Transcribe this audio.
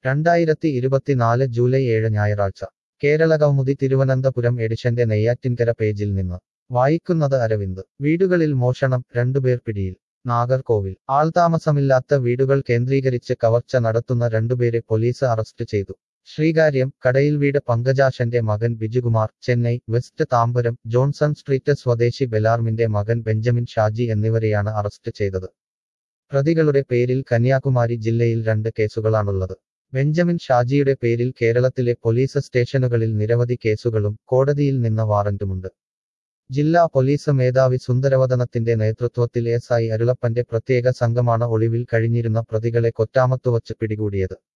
രണ്ടായിരത്തി ഇരുപത്തിനാല് ജൂലൈ ഏഴ് ഞായറാഴ്ച കേരളകൗമുദി തിരുവനന്തപുരം എഡിഷന്റെ നെയ്യാറ്റിൻകര പേജിൽ നിന്ന് വായിക്കുന്നത് അരവിന്ദ് വീടുകളിൽ മോഷണം രണ്ടുപേർ പിടിയിൽ നാഗർകോവിൽ ആൾതാമസമില്ലാത്ത വീടുകൾ കേന്ദ്രീകരിച്ച് കവർച്ച നടത്തുന്ന രണ്ടുപേരെ പോലീസ് അറസ്റ്റ് ചെയ്തു ശ്രീകാര്യം കടയിൽ വീട് പങ്കജാശന്റെ മകൻ Bijukumar Chennai west Tambaram Johnson street സ്വദേശി ബെലാർമിന്റെ മകൻ ബെഞ്ചമിൻ ഷാജി എന്നിവരെയാണ് അറസ്റ്റ് ചെയ്തത് പ്രതികളുടെ പേരിൽ കന്യാകുമാരി ജില്ലയിൽ രണ്ട് കേസുകളാണുള്ളത് ബെഞ്ചമിൻ ഷാജിയുടെ പേരിൽ കേരളത്തിലെ പോലീസ് സ്റ്റേഷനുകളിൽ നിരവധി കേസുകളും കോടതിയിൽ നിന്ന് വാറന്റുമുണ്ട് ജില്ലാ പോലീസ് മേധാവി സുന്ദരവദനത്തിന്റെ നേതൃത്വത്തിൽ എസ് ഐ അരുളപ്പന്റെ പ്രത്യേക സംഘമാണ് ഒളിവിൽ കഴിഞ്ഞിരുന്ന പ്രതികളെ കൊറ്റാമത്തുവച്ച് പിടികൂടിയത്